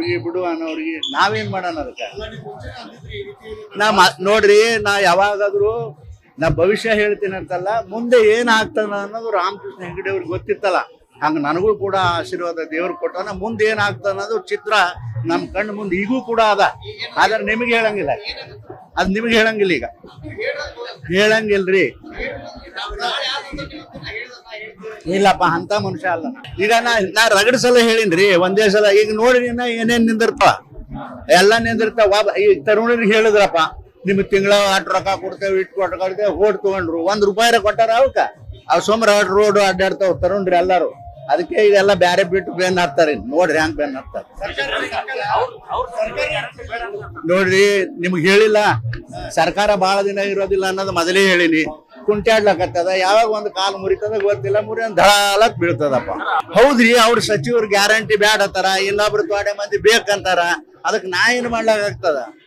ಅನ್ನೋರಿಗೆ ಬಿಡು ಅನ್ನೋರಿಗೆ ನಾವೇನ್ ಮಾಡೋಣ ಅದಕ್ಕೆ ನಾ ಮ- ನೋಡ್ರಿ ನಾ ಯಾವಾಗಾದ್ರೂ ನಾ ಭವಿಷ್ಯ ಹೇಳ್ತೀನಿ ಅಂತಲ್ಲ ಮುಂದೆ ಏನ್ ಆಗ್ತಾನ ಅನ್ನೋದು ರಾಮಕೃಷ್ಣ ಹೆಗಡೆ ಅವ್ರಿಗೆ ಗೊತ್ತಿತ್ತಲ್ಲ ಹಂಗ ನನಗೂ ಕೂಡ ಆಶೀರ್ವಾದ ದೇವ್ರು ಕೊಟ್ಟಾನ ಮುಂದೆ ಏನ್ ಆಗ್ತಾನ ಅನ್ನೋದು ಚಿತ್ರ ನಮ್ ಕಣ್ಣು ಮುಂದೆ ಈಗೂ ಕೂಡ ಅದ ಆದ್ರೆ ನಿಮಗೆ ಹೇಳಂಗಿಲ್ಲ ಅದ್ ನಿಮಗೆ ಹೇಳಂಗಿಲ್ಲ ಈಗ ಹೇಳಂಗಿಲ್ರಿ ಇಲ್ಲಪ್ಪ ಅಂತ ಮನುಷ್ಯ ಅಲ್ಲ ನಾ. ಈಗ ನಾ ನಾ ರಗಡ ಸಲ ಹೇಳಿನ್ರಿ ಒಂದೇ ಸಲ ಈಗ ನೋಡ್ರಿ ನಾ ಏನೇನ್ ನಿಂದಿರ್ತಾವ ಎಲ್ಲ ನಿಂದಿರ್ತಾವ ಒಬ್ಬ- ಈ ತರುಣರಿಗೆ ಹೇಳಿದ್ರಪ್ಪ ನಿಮ್ಗೆ ತಿಂಗಳ ಅಟ್ ರೊಕ್ಕ ಕೊಡ್ತೇವೆ ಇಟ್ಟು ಕೊಡ್ತೇವೆ ಓಟ್ ತಗೊಂಡ್ರು ಒಂದ್ ರೂಪಾಯಿ ಕೊಟ್ಟಾರ ಅವಕ್ಕ ಅವ್ ಸುಮ್ರ ರೋಡ್ ಅಡ್ಡಾಡ್ತಾವ ತರುಣ್ರಿ ಎಲ್ಲಾರು ಅದಕ್ಕೆ ಇದೆಲ್ಲ ಬ್ಯಾರೆ ಬಿಟ್ಟು ಬೆನ್ ಹಾಕ್ತಾರ ನೋಡ್ರಿ ಹಂಗ್ ಬೆನ್ ಹಾಕ್ತಾರ ನೋಡ್ರಿ ನಿಮ್ಗೆ ಹೇಳಿಲ್ಲ ಸರ್ಕಾರ ಬಹಳ ದಿನ ಇರೋದಿಲ್ಲ ಅನ್ನೋದು ಮೊದಲೇ ಹೇಳಿನಿ ಕುಂಟ್ಯಾಡ್ಲಕತ್ತದ ಯಾವಾಗ ಒಂದು ಕಾಲು ಮುರಿತದ ಗೊತ್ತಿಲ್ಲ ಮುರಿ ಧಳಾಲಕ್ ಬೀಳ್ತದಪ್ಪ ಹೌದ್ರಿ ಅವ್ರ ಸಚಿವರು ಗ್ಯಾರಂಟಿ ಬ್ಯಾಡ ಅಂತಾರ ಇನ್ನೊಬ್ರು ತೋಡೆ ಮಂದಿ ಬೇಕಂತಾರ ಅದಕ್ಕೆ ನಾ ಏನ್ ಮಾಡ್ಲಾಕ ಆಗ್ತದ